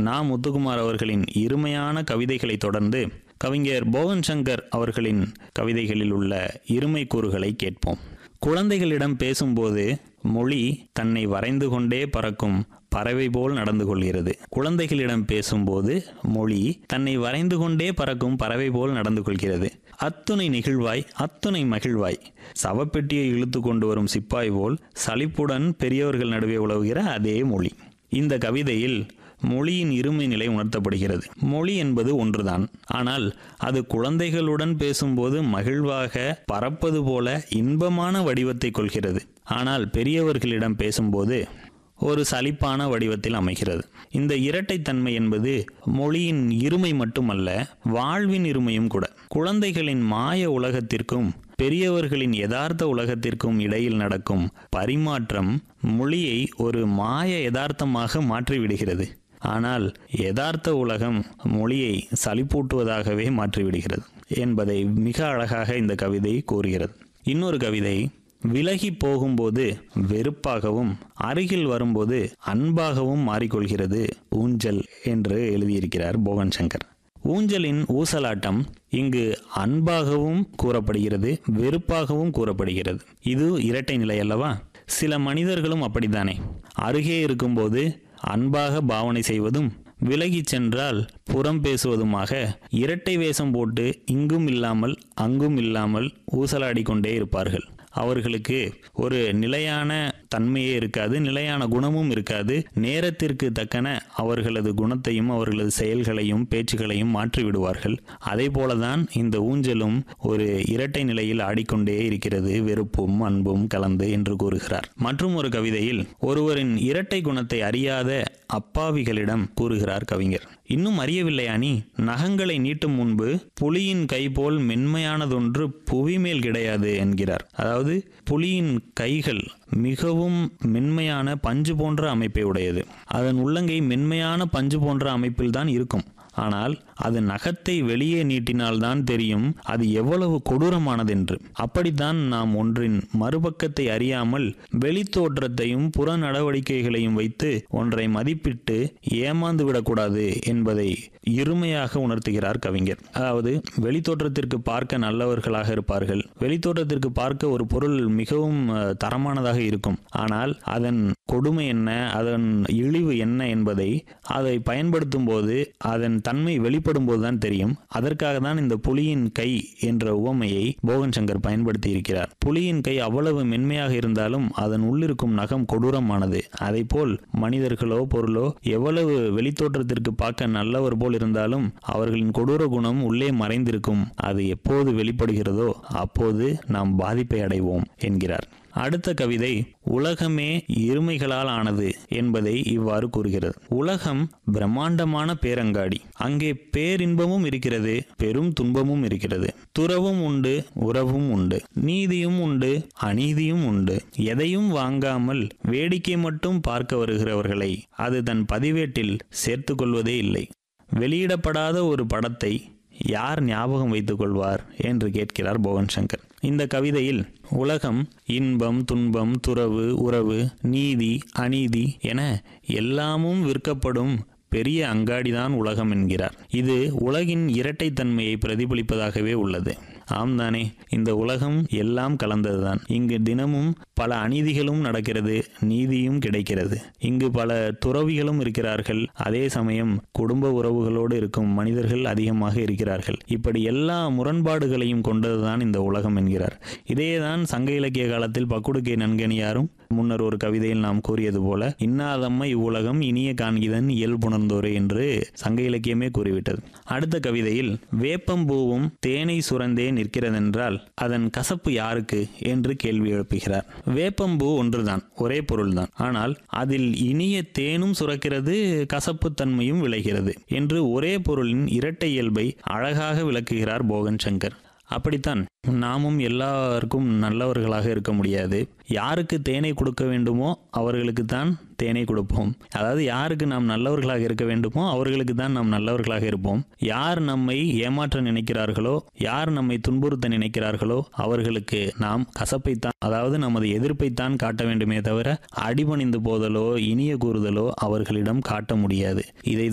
நா முத்துக்குமார் அவர்களின் இருமையான கவிதைகளை தொடர்ந்து கவிஞர் போகன் சங்கர் அவர்களின் கவிதைகளில் உள்ள இருமை கூறுகளை கேட்போம் குழந்தைகளிடம் பேசும்போது மொழி தன்னை வரைந்து கொண்டே பறக்கும் பறவை போல் நடந்து கொள்கிறது குழந்தைகளிடம் பேசும்போது மொழி தன்னை வரைந்து கொண்டே பறக்கும் பறவை போல் நடந்து கொள்கிறது அத்துணை நெகிழ்வாய் அத்துணை மகிழ்வாய் சவப்பெட்டியை இழுத்து கொண்டு வரும் சிப்பாய் போல் சலிப்புடன் பெரியவர்கள் நடுவே உலவுகிற அதே மொழி இந்த கவிதையில் மொழியின் இருமை நிலை உணர்த்தப்படுகிறது மொழி என்பது ஒன்றுதான் ஆனால் அது குழந்தைகளுடன் பேசும்போது மகிழ்வாக பறப்பது போல இன்பமான வடிவத்தை கொள்கிறது ஆனால் பெரியவர்களிடம் பேசும்போது ஒரு சலிப்பான வடிவத்தில் அமைகிறது இந்த இரட்டைத்தன்மை என்பது மொழியின் இருமை மட்டுமல்ல வாழ்வின் இருமையும் கூட குழந்தைகளின் மாய உலகத்திற்கும் பெரியவர்களின் யதார்த்த உலகத்திற்கும் இடையில் நடக்கும் பரிமாற்றம் மொழியை ஒரு மாய யதார்த்தமாக மாற்றிவிடுகிறது ஆனால் யதார்த்த உலகம் மொழியை சலிப்பூட்டுவதாகவே மாற்றிவிடுகிறது என்பதை மிக அழகாக இந்த கவிதை கூறுகிறது இன்னொரு கவிதை விலகி போகும்போது வெறுப்பாகவும் அருகில் வரும்போது அன்பாகவும் மாறிக்கொள்கிறது ஊஞ்சல் என்று எழுதியிருக்கிறார் போகன் சங்கர் ஊஞ்சலின் ஊசலாட்டம் இங்கு அன்பாகவும் கூறப்படுகிறது வெறுப்பாகவும் கூறப்படுகிறது இது இரட்டை நிலை அல்லவா சில மனிதர்களும் அப்படித்தானே அருகே இருக்கும்போது அன்பாக பாவனை செய்வதும் விலகி சென்றால் புறம் பேசுவதுமாக இரட்டை வேஷம் போட்டு இங்கும் இல்லாமல் அங்கும் இல்லாமல் ஊசலாடி கொண்டே இருப்பார்கள் அவர்களுக்கு ஒரு நிலையான தன்மையே இருக்காது நிலையான குணமும் இருக்காது நேரத்திற்கு தக்கன அவர்களது குணத்தையும் அவர்களது செயல்களையும் பேச்சுகளையும் மாற்றி விடுவார்கள் அதே போலதான் இந்த ஊஞ்சலும் ஒரு இரட்டை நிலையில் ஆடிக்கொண்டே இருக்கிறது வெறுப்பும் அன்பும் கலந்து என்று கூறுகிறார் மற்றும் ஒரு கவிதையில் ஒருவரின் இரட்டை குணத்தை அறியாத அப்பாவிகளிடம் கூறுகிறார் கவிஞர் இன்னும் அறியவில்லையா நீ நகங்களை நீட்டும் முன்பு புலியின் கை போல் மென்மையானதொன்று புவிமேல் கிடையாது என்கிறார் அதாவது புலியின் கைகள் மிகவும் மென்மையான பஞ்சு போன்ற அமைப்பை உடையது அதன் உள்ளங்கை மென்மையான பஞ்சு போன்ற அமைப்பில் தான் இருக்கும் ஆனால் அது நகத்தை வெளியே நீட்டினால்தான் தெரியும் அது எவ்வளவு கொடூரமானதென்று அப்படித்தான் நாம் ஒன்றின் மறுபக்கத்தை அறியாமல் வெளித்தோற்றத்தையும் புற நடவடிக்கைகளையும் வைத்து ஒன்றை மதிப்பிட்டு ஏமாந்து விடக்கூடாது என்பதை இருமையாக உணர்த்துகிறார் கவிஞர் அதாவது வெளித்தோற்றத்திற்கு பார்க்க நல்லவர்களாக இருப்பார்கள் வெளித்தோற்றத்திற்கு பார்க்க ஒரு பொருள் மிகவும் அஹ், தரமானதாக இருக்கும் ஆனால் அதன் கொடுமை என்ன அதன் இழிவு என்ன என்பதை அதை பயன்படுத்தும் போது அதன் தன்மை வெளிப்படும் போதுதான் தெரியும் அதற்காக தான் இந்த புலியின் கை என்ற உவமையை போகன் சங்கர் பயன்படுத்தி இருக்கிறார் புலியின் கை அவ்வளவு மென்மையாக இருந்தாலும் அதன் உள்ளிருக்கும் நகம் கொடூரமானது போல் மனிதர்களோ பொருளோ எவ்வளவு வெளித்தோற்றத்திற்கு பார்க்க நல்லவர் போல் இருந்தாலும் அவர்களின் கொடூர குணம் உள்ளே மறைந்திருக்கும் அது எப்போது வெளிப்படுகிறதோ அப்போது நாம் பாதிப்பை அடைவோம் என்கிறார் அடுத்த கவிதை உலகமே இருமைகளால் ஆனது என்பதை இவ்வாறு கூறுகிறது உலகம் பிரம்மாண்டமான பேரங்காடி அங்கே பேரின்பமும் இருக்கிறது பெரும் துன்பமும் இருக்கிறது துறவும் உண்டு உறவும் உண்டு நீதியும் உண்டு அநீதியும் உண்டு எதையும் வாங்காமல் வேடிக்கை மட்டும் பார்க்க வருகிறவர்களை அது தன் பதிவேட்டில் சேர்த்து கொள்வதே இல்லை வெளியிடப்படாத ஒரு படத்தை யார் ஞாபகம் வைத்துக் கொள்வார் என்று கேட்கிறார் போகன் சங்கர் இந்த கவிதையில் உலகம் இன்பம் துன்பம் துறவு உறவு நீதி அநீதி என எல்லாமும் விற்கப்படும் பெரிய அங்காடிதான் உலகம் என்கிறார் இது உலகின் இரட்டைத்தன்மையை பிரதிபலிப்பதாகவே உள்ளது ஆம் தானே இந்த உலகம் எல்லாம் கலந்ததுதான் இங்கு தினமும் பல அநீதிகளும் நடக்கிறது நீதியும் கிடைக்கிறது இங்கு பல துறவிகளும் இருக்கிறார்கள் அதே சமயம் குடும்ப உறவுகளோடு இருக்கும் மனிதர்கள் அதிகமாக இருக்கிறார்கள் இப்படி எல்லா முரண்பாடுகளையும் கொண்டதுதான் இந்த உலகம் என்கிறார் இதேதான் சங்க இலக்கிய காலத்தில் பக்குடுக்கை நன்கனியாரும் முன்னர் ஒரு கவிதையில் நாம் கூறியது போல இன்னாதம்மை இவ்வுலகம் இனிய காண்கிதன் இயல்புணர்ந்தோரே என்று சங்க இலக்கியமே கூறிவிட்டது அடுத்த கவிதையில் வேப்பம்பூவும் தேனை சுரந்தே நிற்கிறதென்றால் அதன் கசப்பு யாருக்கு என்று கேள்வி எழுப்புகிறார் வேப்பம்பூ ஒன்றுதான் ஒரே பொருள்தான் ஆனால் அதில் இனிய தேனும் சுரக்கிறது கசப்பு தன்மையும் விளைகிறது என்று ஒரே பொருளின் இரட்டை இயல்பை அழகாக விளக்குகிறார் போகன் சங்கர் அப்படித்தான் நாமும் எல்லாருக்கும் நல்லவர்களாக இருக்க முடியாது யாருக்கு தேனை கொடுக்க வேண்டுமோ அவர்களுக்கு தான் தேனை கொடுப்போம் அதாவது யாருக்கு நாம் நல்லவர்களாக இருக்க வேண்டுமோ அவர்களுக்கு தான் நாம் நல்லவர்களாக இருப்போம் யார் நம்மை ஏமாற்ற நினைக்கிறார்களோ யார் நம்மை துன்புறுத்த நினைக்கிறார்களோ அவர்களுக்கு நாம் கசப்பைத்தான் அதாவது நமது எதிர்ப்பைத்தான் காட்ட வேண்டுமே தவிர அடிபணிந்து போதலோ இனிய கூறுதலோ அவர்களிடம் காட்ட முடியாது இதை